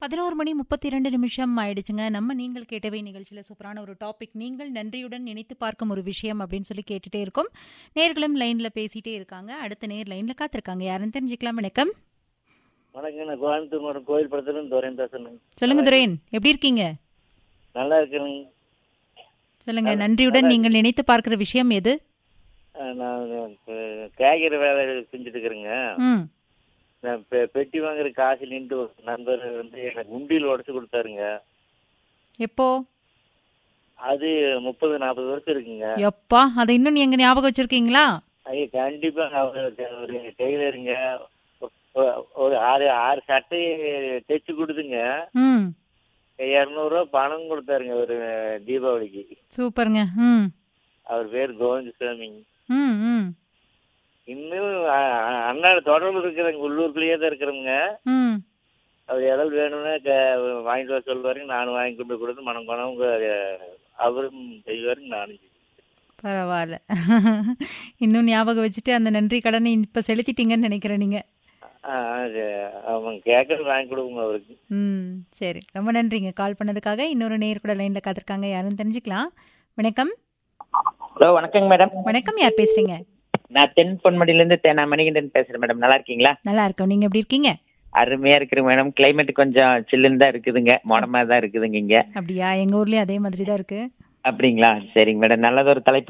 பதினோரு மணி முப்பத்தி இரண்டு நிமிஷம் ஆயிடுச்சுங்க நம்ம நீங்கள் கேட்டவை நிகழ்ச்சியில் சூப்பரான ஒரு டாபிக் நீங்கள் நன்றியுடன் நினைத்து பார்க்கும் ஒரு விஷயம் அப்படின்னு சொல்லி கேட்டுட்டே இருக்கோம் நேர்களும் லைன்ல பேசிட்டே இருக்காங்க அடுத்த நேர் லைன்ல காத்திருக்காங்க யாருன்னு தெரிஞ்சுக்கலாம் வணக்கம் வணக்கம் நான் கோயம்புத்தூர் மாவட்டம் கோயில் படத்துலேருந்து துரையன் பேசுறேன் சொல்லுங்க துரையன் எப்படி இருக்கீங்க நல்லா இருக்கிறேங்க சொல்லுங்க நன்றியுடன் நீங்கள் நினைத்து பார்க்கிற விஷயம் எது அஹ் நான் இப்ப காய்கறி வேலை செஞ்சுட்டு இருக்கிறேங்க ம் நான் பெ- பெட்டி வாங்குற காசு நின்று ஒரு நண்பர் வந்து எனக்கு உண்டியில் உடச்சு கொடுத்தாருங்க எப்போ அது முப்பது நாற்பது வருஷம் இருக்குங்க எப்பா அதை இன்னும் நீங்க ஞாபகம் வச்சிருக்கீங்களா ஐயா கண்டிப்பா அவர் ஒரு டெய்லருங்க ஒ- ஒரு ஆறு ஆறு சட்டை தைச்சு கொடுத்துங்க ம் இரநூறுவா பணம் கொடுத்தாருங்க ஒரு தீபாவளிக்கு சூப்பருங்க ம் அவர் பேர் கோவிந்தசாமிங்க ம் ம் இன்னும் அ- அ- அண்ணா தொடர்பு இருக்கிறவங்க உள்ளூருக்குள்ளேயே தான் இருக்கிறவங்க ம் அவர் ஏதாவது வேணும்னா க- வாங்கிட்டு வர சொல்லுவாருங்க நானும் வாங்கி கொண்டு கொடுத்து மனம் பணம் அவரும் செய்வாருங்க நானும் செய்வேன். பரவாயில்ல இன்னும் ஞாபகம் வச்சுட்டு அந்த நன்றி கடனை இப்ப செலுத்திட்டீங்கன்னு நினைக்கிறேன் நீங்க ஆ, அது அவங்க கேட்கறது வாங்கி கொடுங்க அவருக்கு ம் சரி ரொம்ப நன்றிங்க கால் பண்ணதுக்காக இன்னொரு நேர் கூட லைன்ல காத்திருக்காங்க யாருன்னு தெரிஞ்சுக்கலாம் வணக்கம் ஹலோ வணக்கங்க மேடம் வணக்கம் யார் பேசுறீங்க நான் தென் பொன்மடியிலேருந்து தேனா மணிகண்டன் பேசுறேன் மேடம் நல்லா இருக்கீங்களா நல்லா இருக்கோம் நீங்க எப்படி இருக்கீங்க அருமையா இருக்கு மேடம் கிளைமேட் கொஞ்சம் சில்லுன்னு தான் இருக்குதுங்க மோடமா தான் இருக்குதுங்க இங்க அப்படியா எங்க ஊர்லயும் அதே மாதிரி தான் இருக்கு அப்படிங்களா சரிங்க மேடம் நல்லதொரு தலைப்பு